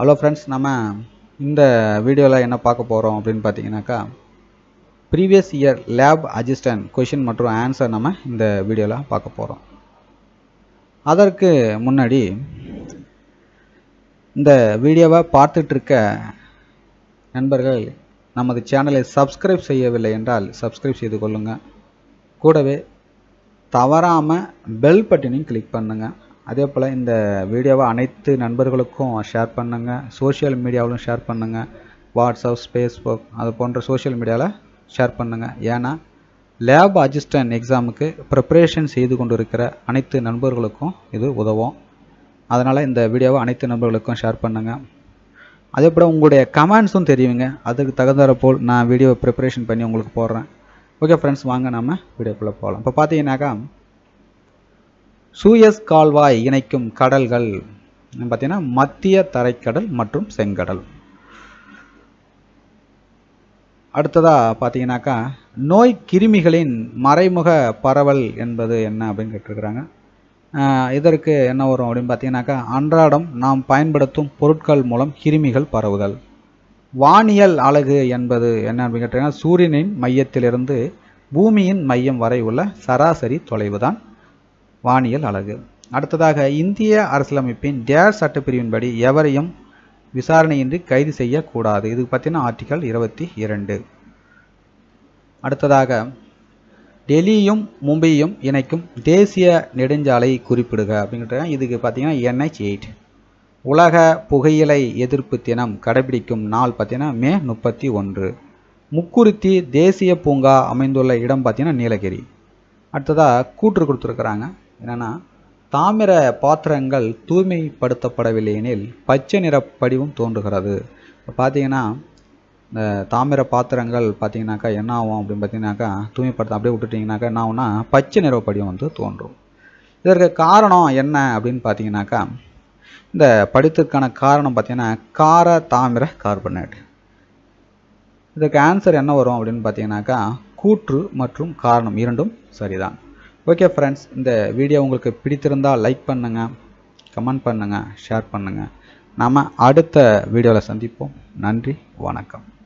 hello friends நம்ம இந்த வீடியோவில் என்ன பார்க்க போகிறோம் அப்படின்னு பார்த்தீங்கன்னாக்கா previous year lab assistant question மற்றும் ஆன்சர் நம்ம இந்த வீடியோவில் பார்க்க போகிறோம் அதற்கு முன்னாடி இந்த வீடியோவை பார்த்துட்டு இருக்க நண்பர்கள் நமது சேனலை சப்ஸ்கிரைப் செய்யவில்லை என்றால் சப்ஸ்கிரைப் செய்து கொள்ளுங்கள் கூடவே தவறாமல் பெல் பட்டனையும் கிளிக் பண்ணுங்கள் அதே போல் இந்த வீடியோவை அனைத்து நண்பர்களுக்கும் ஷேர் பண்ணுங்கள் சோஷியல் மீடியாவிலும் ஷேர் பண்ணுங்கள் வாட்ஸ்அப் ஃபேஸ்புக் அது போன்ற சோஷியல் மீடியாவில் ஷேர் பண்ணுங்கள் ஏன்னா லேப் அசிஸ்டன்ட் எக்ஸாமுக்கு ப்ரிப்பரேஷன் செய்து கொண்டு இருக்கிற அனைத்து நண்பர்களுக்கும் இது உதவும் அதனால் இந்த வீடியோவை அனைத்து நண்பர்களுக்கும் ஷேர் பண்ணுங்கள் அதே போல் உங்களுடைய கமெண்ட்ஸும் தெரியுங்க அதுக்கு தகுந்தாற போல் நான் வீடியோ ப்ரிப்பரேஷன் பண்ணி உங்களுக்கு போடுறேன் ஓகே ஃப்ரெண்ட்ஸ் வாங்க நம்ம வீடியோக்குள்ளே போகலாம் இப்போ பார்த்தீங்கன்னாக்கா சூயஸ் கால்வாய் இணைக்கும் கடல்கள் பார்த்தீங்கன்னா மத்திய தரைக்கடல் மற்றும் செங்கடல் அடுத்ததாக பார்த்தீங்கன்னாக்கா நோய் கிருமிகளின் மறைமுக பரவல் என்பது என்ன அப்படின்னு கேட்டிருக்கிறாங்க இதற்கு என்ன வரும் அப்படின்னு பார்த்தீங்கன்னாக்கா அன்றாடம் நாம் பயன்படுத்தும் பொருட்கள் மூலம் கிருமிகள் பரவுதல் வானியல் அலகு என்பது என்ன அப்படின்னு கேட்டிங்கன்னா சூரியனின் மையத்திலிருந்து பூமியின் மையம் வரை உள்ள சராசரி தொலைவு தான் வானியல் அலகு அடுத்ததாக இந்திய அரசியலமைப்பின் டேர் சட்டப்பிரிவின்படி எவரையும் விசாரணையின்றி கைது செய்யக்கூடாது இது பார்த்தீங்கன்னா ஆர்டிக்கல் இருபத்தி இரண்டு அடுத்ததாக டெல்லியும் மும்பையும் இணைக்கும் தேசிய நெடுஞ்சாலை குறிப்பிடுக அப்படிங்கிற இதுக்கு பார்த்தீங்கன்னா என்ஹெச் எயிட் உலக புகையிலை எதிர்ப்பு தினம் கடைபிடிக்கும் நாள் பார்த்தீங்கன்னா மே முப்பத்தி ஒன்று முக்குருத்தி தேசிய பூங்கா அமைந்துள்ள இடம் பார்த்தீங்கன்னா நீலகிரி அடுத்ததாக கூற்று கொடுத்துருக்குறாங்க என்னென்னா தாமிர பாத்திரங்கள் தூய்மைப்படுத்தப்படவில்லை எனில் பச்சை நிற படிவம் தோன்றுகிறது இப்போ பார்த்தீங்கன்னா இந்த தாமிர பாத்திரங்கள் பார்த்தீங்கன்னாக்கா என்ன ஆகும் அப்படின்னு பார்த்தீங்கன்னாக்கா தூய்மைப்படுத்த அப்படியே விட்டுட்டிங்கனாக்கா என்ன ஆகும்னா பச்சை நிற படிவம் வந்து தோன்றும் இதற்கு காரணம் என்ன அப்படின்னு பார்த்தீங்கன்னாக்கா இந்த படித்திற்கான காரணம் பார்த்தீங்கன்னா கார தாமிர கார்பனேட் இதற்கு ஆன்சர் என்ன வரும் அப்படின்னு பார்த்தீங்கன்னாக்கா கூற்று மற்றும் காரணம் இரண்டும் சரிதான் ஓகே ஃப்ரெண்ட்ஸ் இந்த வீடியோ உங்களுக்கு பிடித்திருந்தால் லைக் பண்ணுங்கள் கமெண்ட் பண்ணுங்கள் ஷேர் பண்ணுங்கள் நாம் அடுத்த வீடியோவில் சந்திப்போம் நன்றி வணக்கம்